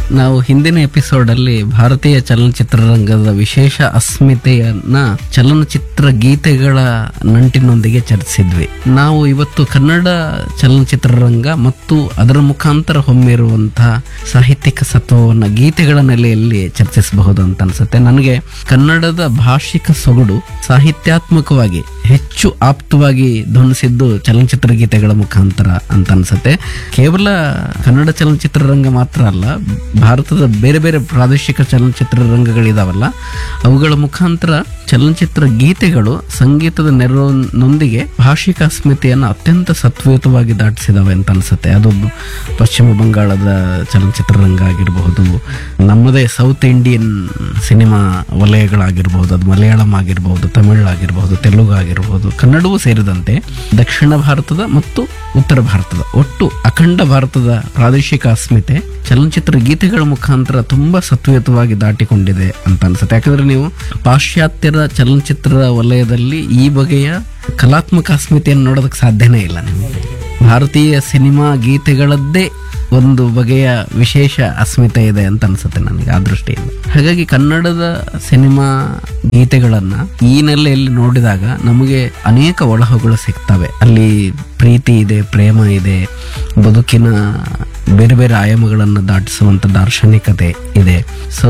ನಾವು ಹಿಂದಿನ ಎಪಿಸೋಡ್ ಅಲ್ಲಿ ಭಾರತೀಯ ಚಲನಚಿತ್ರರಂಗದ ವಿಶೇಷ ಅಸ್ಮಿತೆಯನ್ನ ಚಲನಚಿತ್ರ ಗೀತೆಗಳ ನಂಟಿನೊಂದಿಗೆ ಚರ್ಚಿಸಿದ್ವಿ ನಾವು ಇವತ್ತು ಕನ್ನಡ ಚಲನಚಿತ್ರರಂಗ ಮತ್ತು ಅದರ ಮುಖಾಂತರ ಹೊಮ್ಮಿರುವಂತಹ ಸಾಹಿತ್ಯಿಕ ಸತ್ವವನ್ನ ಗೀತೆಗಳ ನೆಲೆಯಲ್ಲಿ ಚರ್ಚಿಸಬಹುದು ಅಂತ ಅನ್ಸುತ್ತೆ ನನಗೆ ಕನ್ನಡದ ಭಾಷಿಕ ಸೊಗಡು ಸಾಹಿತ್ಯಾತ್ಮಕವಾಗಿ ಹೆಚ್ಚು ಆಪ್ತವಾಗಿ ಧ್ವನಿಸಿದ್ದು ಚಲನಚಿತ್ರ ಗೀತೆಗಳ ಮುಖಾಂತರ ಅಂತ ಅನ್ಸುತ್ತೆ ಕೇವಲ ಕನ್ನಡ ಚಲನಚಿತ್ರರಂಗ ಮಾತ್ರ ಅಲ್ಲ ಭಾರತದ ಬೇರೆ ಬೇರೆ ಪ್ರಾದೇಶಿಕ ಚಲನಚಿತ್ರರಂಗಗಳಿದಾವಲ್ಲ ಅವುಗಳ ಮುಖಾಂತರ ಚಲನಚಿತ್ರ ಗೀತೆಗಳು ಸಂಗೀತದ ನೆರವಿನೊಂದಿಗೆ ಭಾಷಿಕ ಅಸ್ಮಿತೆಯನ್ನು ಅತ್ಯಂತ ಸತ್ವಯುತವಾಗಿ ದಾಟಿಸಿದವೆ ಅಂತ ಅನ್ಸುತ್ತೆ ಅದು ಪಶ್ಚಿಮ ಬಂಗಾಳದ ಚಲನಚಿತ್ರರಂಗ ಆಗಿರಬಹುದು ನಮ್ಮದೇ ಸೌತ್ ಇಂಡಿಯನ್ ಸಿನಿಮಾ ವಲಯಗಳಾಗಿರ್ಬಹುದು ಅದು ಮಲಯಾಳಂ ಆಗಿರಬಹುದು ತಮಿಳ್ ಆಗಿರಬಹುದು ತೆಲುಗು ಆಗಿರಬಹುದು ಕನ್ನಡವೂ ಸೇರಿದಂತೆ ದಕ್ಷಿಣ ಭಾರತದ ಮತ್ತು ಉತ್ತರ ಭಾರತದ ಒಟ್ಟು ಅಖಂಡ ಭಾರತದ ಪ್ರಾದೇಶಿಕ ಅಸ್ಮಿತೆ ಚಲನಚಿತ್ರ ಗೀತೆಗಳ ಮುಖಾಂತರ ತುಂಬಾ ಸತ್ವಯುತವಾಗಿ ದಾಟಿಕೊಂಡಿದೆ ಅಂತ ಅನ್ಸುತ್ತೆ ಯಾಕಂದ್ರೆ ನೀವು ಪಾಶ್ಚಾತ್ಯರ ಚಲನಚಿತ್ರ ವಲಯದಲ್ಲಿ ಈ ಬಗೆಯ ಕಲಾತ್ಮಕ ಅಸ್ಮಿತೆಯನ್ನು ನೋಡೋದಕ್ಕೆ ಸಾಧ್ಯನೇ ಇಲ್ಲ ನಿಮಗೆ ಭಾರತೀಯ ಸಿನಿಮಾ ಗೀತೆಗಳದ್ದೇ ಒಂದು ಬಗೆಯ ವಿಶೇಷ ಅಸ್ಮಿತೆ ಇದೆ ಅಂತ ಅನ್ಸುತ್ತೆ ನನಗೆ ಆ ದೃಷ್ಟಿಯಿಂದ ಹಾಗಾಗಿ ಕನ್ನಡದ ಸಿನಿಮಾ ಗೀತೆಗಳನ್ನ ಈ ನೆಲೆಯಲ್ಲಿ ನೋಡಿದಾಗ ನಮಗೆ ಅನೇಕ ಒಳಹೊಗಳು ಸಿಗ್ತವೆ ಅಲ್ಲಿ ಪ್ರೀತಿ ಇದೆ ಪ್ರೇಮ ಇದೆ ಬದುಕಿನ ಬೇರೆ ಬೇರೆ ಆಯಾಮಗಳನ್ನು ದಾಟಿಸುವಂತ ದಾರ್ಶನಿಕತೆ ಇದೆ ಸೊ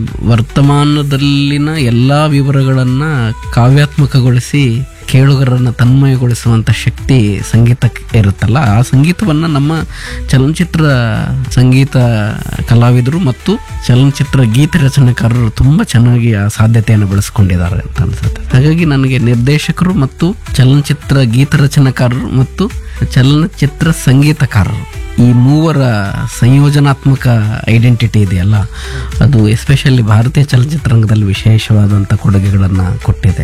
ವರ್ತಮಾನದಲ್ಲಿನ ಎಲ್ಲಾ ವಿವರಗಳನ್ನ ಕಾವ್ಯಾತ್ಮಕಗೊಳಿಸಿ ಕೇಳುಗರನ್ನ ತನ್ಮಯಗೊಳಿಸುವಂತ ಶಕ್ತಿ ಸಂಗೀತಕ್ಕೆ ಇರುತ್ತಲ್ಲ ಆ ಸಂಗೀತವನ್ನ ನಮ್ಮ ಚಲನಚಿತ್ರ ಸಂಗೀತ ಕಲಾವಿದರು ಮತ್ತು ಚಲನಚಿತ್ರ ಗೀತೆ ರಚನೆಕಾರರು ತುಂಬಾ ಚೆನ್ನಾಗಿ ಆ ಸಾಧ್ಯತೆಯನ್ನು ಬೆಳೆಸ್ಕೊಂಡಿದ್ದಾರೆ ಅಂತ ಅನ್ಸುತ್ತೆ ಹಾಗಾಗಿ ನನಗೆ ನಿರ್ದೇಶಕರು ಮತ್ತು ಚಲನಚಿತ್ರ ಗೀತ ರಚನೆಕಾರರು ಮತ್ತು ಚಲನಚಿತ್ರ ಸಂಗೀತಕಾರರು ಈ ಮೂವರ ಸಂಯೋಜನಾತ್ಮಕ ಐಡೆಂಟಿಟಿ ಇದೆಯಲ್ಲ ಅದು ಎಸ್ಪೆಷಲಿ ಭಾರತೀಯ ಚಲನಚಿತ್ರರಂಗದಲ್ಲಿ ವಿಶೇಷವಾದಂಥ ಕೊಡುಗೆಗಳನ್ನು ಕೊಟ್ಟಿದೆ